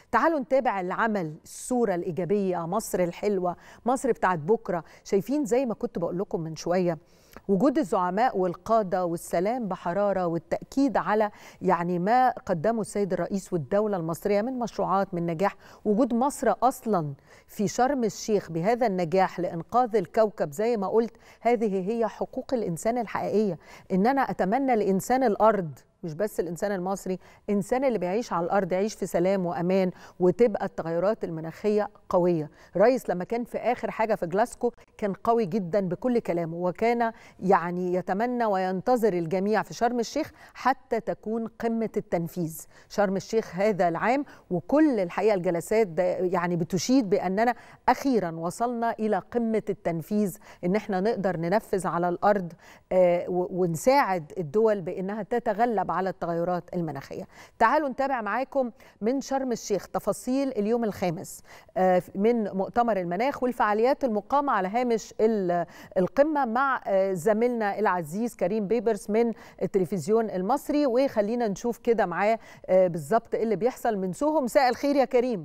تعالوا نتابع العمل الصورة الإيجابية مصر الحلوة مصر بتاعت بكرة شايفين زي ما كنت بقول لكم من شوية وجود الزعماء والقادة والسلام بحرارة والتأكيد على يعني ما قدمه السيد الرئيس والدولة المصرية من مشروعات من نجاح وجود مصر أصلا في شرم الشيخ بهذا النجاح لإنقاذ الكوكب زي ما قلت هذه هي حقوق الإنسان الحقيقية إن أنا أتمنى لإنسان الأرض مش بس الانسان المصري انسان اللي بيعيش على الارض يعيش في سلام وامان وتبقى التغيرات المناخيه قويه رئيس لما كان في اخر حاجه في جلاسكو كان قوي جدا بكل كلامه وكان يعني يتمنى وينتظر الجميع في شرم الشيخ حتى تكون قمه التنفيذ شرم الشيخ هذا العام وكل الحقيقه الجلسات يعني بتشيد باننا اخيرا وصلنا الى قمه التنفيذ ان احنا نقدر ننفذ على الارض ونساعد الدول بانها تتغلب على التغيرات المناخيه. تعالوا نتابع معاكم من شرم الشيخ تفاصيل اليوم الخامس من مؤتمر المناخ والفعاليات المقامه على هامش القمه مع زميلنا العزيز كريم بيبرس من التلفزيون المصري وخلينا نشوف كده معاه بالظبط اللي بيحصل من سوهو مساء الخير يا كريم.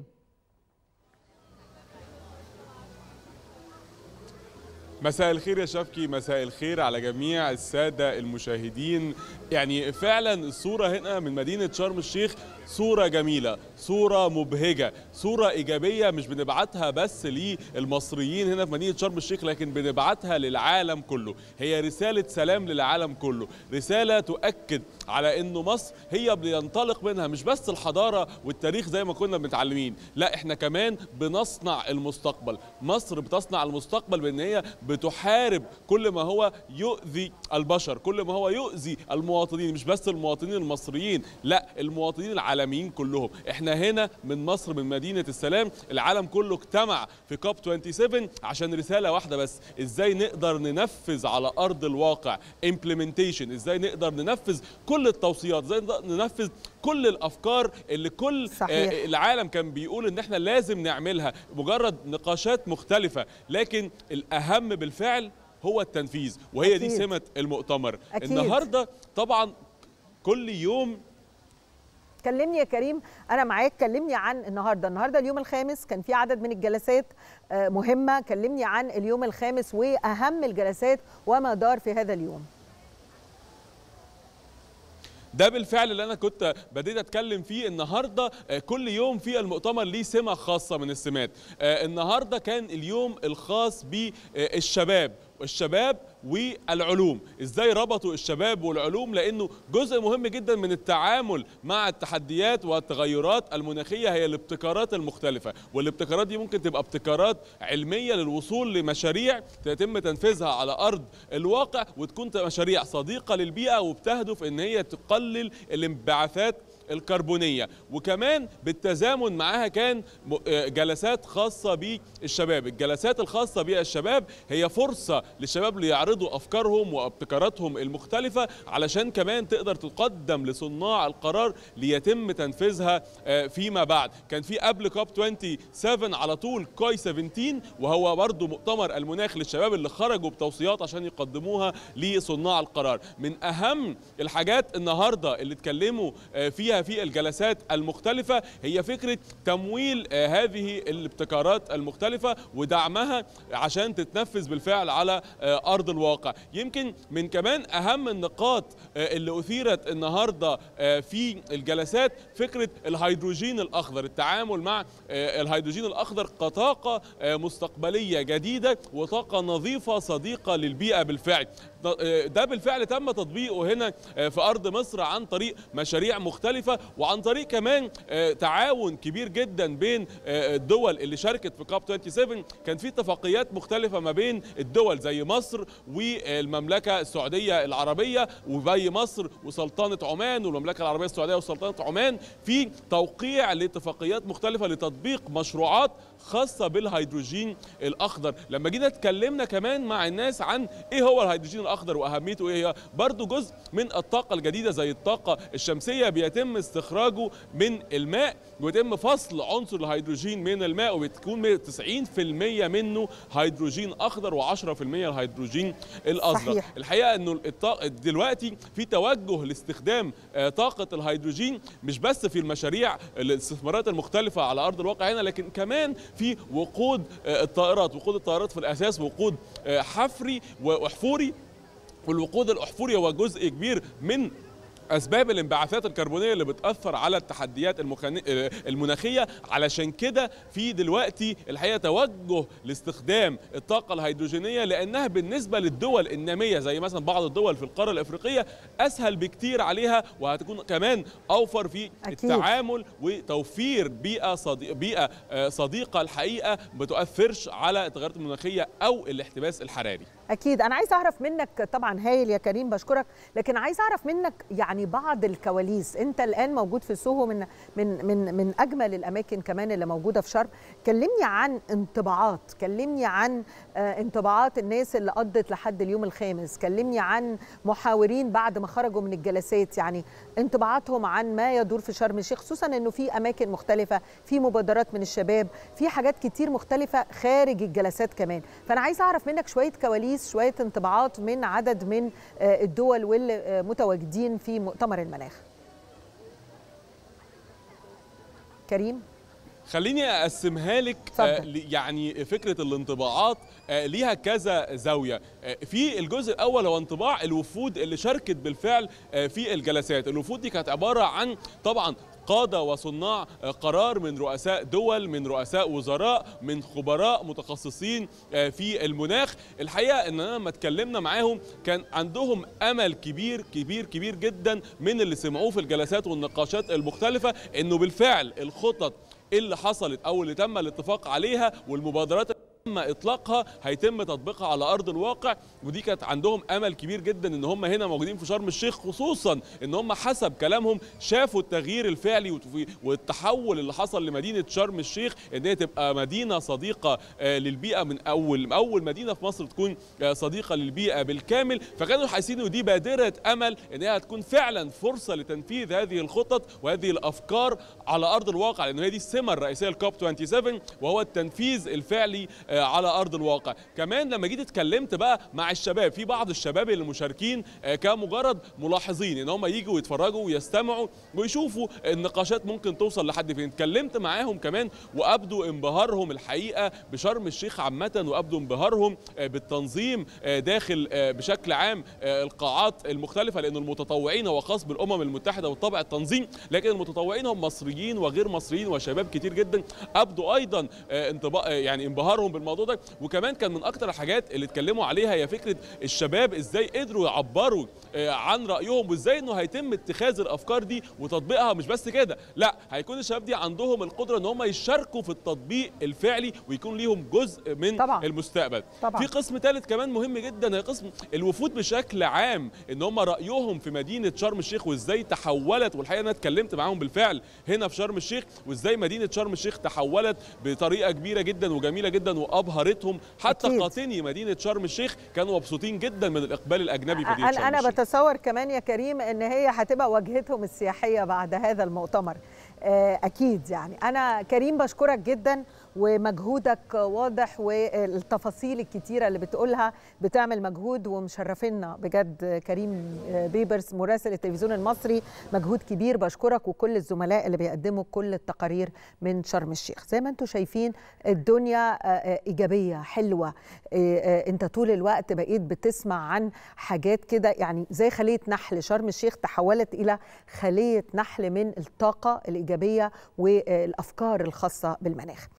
مساء الخير يا شفكي مساء الخير على جميع السادة المشاهدين يعني فعلا الصورة هنا من مدينة شرم الشيخ صورة جميلة صورة مبهجة صورة إيجابية مش بنبعتها بس للمصريين هنا في مدينة شرم الشيخ لكن بنبعتها للعالم كله هي رسالة سلام للعالم كله رسالة تؤكد على أنه مصر هي بينطلق منها مش بس الحضارة والتاريخ زي ما كنا متعلمين لا احنا كمان بنصنع المستقبل مصر بتصنع المستقبل بأن هي بتحارب كل ما هو يؤذي البشر كل ما هو يؤذي المواطنين مش بس المواطنين المصريين لا المواطنين العالميين كلهم احنا هنا من مصر من مدينة السلام العالم كله اجتمع في كوب 27 عشان رسالة واحدة بس ازاي نقدر ننفذ على ارض الواقع implementation ازاي نقدر ننفذ كل التوصيات ازاي نقدر ننفذ كل الافكار اللي كل صحيح. آه العالم كان بيقول ان احنا لازم نعملها مجرد نقاشات مختلفة لكن الاهم بالفعل هو التنفيذ وهي أكيد. دي سمة المؤتمر أكيد. النهارده طبعا كل يوم كلمني يا كريم انا معاك كلمني عن النهارده النهارده اليوم الخامس كان في عدد من الجلسات مهمه كلمني عن اليوم الخامس واهم الجلسات وما دار في هذا اليوم ده بالفعل اللي انا كنت بديت اتكلم فيه النهارده كل يوم في المؤتمر ليه سمه خاصه من السمات النهارده كان اليوم الخاص بالشباب الشباب والعلوم ازاي ربطوا الشباب والعلوم لانه جزء مهم جدا من التعامل مع التحديات والتغيرات المناخيه هي الابتكارات المختلفه والابتكارات دي ممكن تبقى ابتكارات علميه للوصول لمشاريع يتم تنفيذها على ارض الواقع وتكون مشاريع صديقه للبيئه وبتهدف ان هي تقلل الانبعاثات الكربونية وكمان بالتزامن معاها كان جلسات خاصة بالشباب الجلسات الخاصة بالشباب هي فرصة للشباب ليعرضوا أفكارهم وابتكاراتهم المختلفة علشان كمان تقدر تقدم لصناع القرار ليتم تنفيذها فيما بعد كان في قبل كوب 27 على طول كوي 17 وهو برضو مؤتمر المناخ للشباب اللي خرجوا بتوصيات عشان يقدموها لصناع القرار من أهم الحاجات النهاردة اللي اتكلموا فيها فيها في الجلسات المختلفة هي فكرة تمويل هذه الابتكارات المختلفة ودعمها عشان تتنفذ بالفعل على أرض الواقع يمكن من كمان أهم النقاط اللي أثيرت النهاردة في الجلسات فكرة الهيدروجين الأخضر التعامل مع الهيدروجين الأخضر كطاقة مستقبلية جديدة وطاقة نظيفة صديقة للبيئة بالفعل ده بالفعل تم تطبيقه هنا في ارض مصر عن طريق مشاريع مختلفه وعن طريق كمان تعاون كبير جدا بين الدول اللي شاركت في كاب 27 كان في اتفاقيات مختلفه ما بين الدول زي مصر والمملكه السعوديه العربيه وزي مصر وسلطنه عمان والمملكه العربيه السعوديه وسلطنه عمان في توقيع لاتفاقيات مختلفه لتطبيق مشروعات خاصه بالهيدروجين الاخضر لما جينا اتكلمنا كمان مع الناس عن ايه هو الهيدروجين الاخضر واهميته ايه هي برضو جزء من الطاقه الجديده زي الطاقه الشمسيه بيتم بيتم استخراجه من الماء ويتم فصل عنصر الهيدروجين من الماء وبتكون 90% منه هيدروجين اخضر و10% الهيدروجين الازرق صحيح. الحقيقه انه الط- دلوقتي في توجه لاستخدام آه، طاقه الهيدروجين مش بس في المشاريع الاستثمارات المختلفه على ارض الواقع هنا لكن كمان في وقود آه، الطائرات وقود الطائرات في الاساس وقود آه، حفري واحفوري والوقود الاحفوري هو جزء كبير من اسباب الانبعاثات الكربونيه اللي بتاثر على التحديات المخن... آه، المناخيه علشان كده في دلوقتي الحقيقه توجه لاستخدام الطاقه الهيدروجينيه لانها بالنسبه للدول الناميه زي مثلا بعض الدول في القاره الافريقيه اسهل بكتير عليها وهتكون كمان اوفر في أكيد. التعامل وتوفير بيئه صديقه بيئه آه، صديقه الحقيقه ما تؤثرش على التغيرات المناخيه او الاحتباس الحراري اكيد انا عايز اعرف منك طبعا هايل يا كريم بشكرك لكن عايز اعرف منك يعني بعض الكواليس انت الان موجود في سوهو من من من من اجمل الاماكن كمان اللي موجوده في شرم كلمني عن انطباعات كلمني عن آه، انطباعات الناس اللي قضت لحد اليوم الخامس كلمني عن محاورين بعد ما خرجوا من الجلسات يعني انطباعاتهم عن ما يدور في شرم الشيخ خصوصا انه في اماكن مختلفه في مبادرات من الشباب في حاجات كتير مختلفه خارج الجلسات كمان فانا عايز اعرف منك شويه كواليس شويه انطباعات من عدد من آه، الدول واللي آه، متواجدين في مؤتمر المناخ كريم خليني اقسمها لك اتفضل. آه، ل- يعني فكره الانطباعات آه، ليها كذا زاويه آه، في الجزء الاول هو انطباع الوفود اللي شاركت بالفعل آه، في الجلسات الوفود دي كانت عباره عن طبعا قادة وصناع آه، قرار من رؤساء دول من رؤساء وزراء من خبراء متخصصين آه، في المناخ الحقيقة ان أنا لما اتكلمنا معاهم كان عندهم امل كبير كبير كبير جدا من اللي سمعوه في الجلسات والنقاشات المختلفة انه بالفعل الخطط اللي حصلت او اللي تم الاتفاق عليها والمبادرات اللي تم اطلاقها هيتم تطبيقها على ارض الواقع ودي كانت عندهم امل كبير جدا ان هم هنا موجودين في شرم الشيخ خصوصا ان هم حسب كلامهم شافوا التغيير الفعلي وت- والتحول اللي حصل لمدينه شرم الشيخ ان هي تبقى مدينه صديقه آه، للبيئه من اول اول مدينه في مصر تكون آه، صديقه للبيئه بالكامل فكانوا حاسين ان دي بادره امل ان هي هتكون فعلا فرصه لتنفيذ هذه الخطط وهذه الافكار على ارض الواقع لان هي دي السمه الرئيسيه لكوب 27 وهو التنفيذ الفعلي آه، على ارض الواقع كمان لما جيت اتكلمت بقى مع الشباب في بعض الشباب اللي مشاركين آه، كمجرد ملاحظين ان هم يجوا يتفرجوا ويستمعوا ويشوفوا النقاشات ممكن توصل لحد فين اتكلمت معاهم كمان وابدوا انبهارهم الحقيقه بشرم الشيخ عامه وابدوا انبهارهم آه، بالتنظيم آه، داخل آه، بشكل عام آه، القاعات المختلفه لان المتطوعين هو خاص بالامم المتحده وطبع التنظيم لكن المتطوعين هم مصريين وغير مصريين وشباب كتير جدا ابدوا ايضا آه، انطباع آه، يعني انبهارهم بالموضوع ده وكمان كان من اكتر الحاجات اللي اتكلموا عليها هي فكره الشباب ازاي قدروا يعبروا آه، عن رايهم وازاي انه هيتم اتخاذ الافكار دي وتطبيقها مش بس كده لا هيكون الشباب دي عندهم القدره ان هم يشاركوا في التطبيق الفعلي ويكون ليهم جزء من طبعاً. المستقبل طبعاً. في قسم ثالث كمان مهم جدا هي قسم الوفود بشكل عام ان هم رايهم في مدينه شرم الشيخ وازاي تحولت والحقيقه انا اتكلمت معاهم بالفعل هنا في شرم الشيخ وازاي مدينه شرم الشيخ تحولت بطريقه كبيره جدا وجميله جدا وابهرتهم حتى أكيد. قاطني مدينه شرم الشيخ كانوا مبسوطين جدا من الاقبال الاجنبي في مدينه شرم انا انا الشيخ بتصور كمان يا كريم ان هي هتبقى واجهتهم السياحيه بعد هذا المؤتمر آه، اكيد يعني انا كريم بشكرك جدا ومجهودك واضح والتفاصيل الكتيره اللي بتقولها بتعمل مجهود ومشرفينا بجد كريم آه، بيبرس مراسل التلفزيون المصري مجهود كبير بشكرك وكل الزملاء اللي بيقدموا كل التقارير من شرم الشيخ زي ما انتم شايفين الدنيا آه، آه، ايجابيه حلوه آه، آه، انت طول الوقت بقيت بتسمع عن حاجات كده يعني زي خليه نحل شرم الشيخ تحولت الى خليه نحل من الطاقه الايجابيه والافكار الخاصه بالمناخ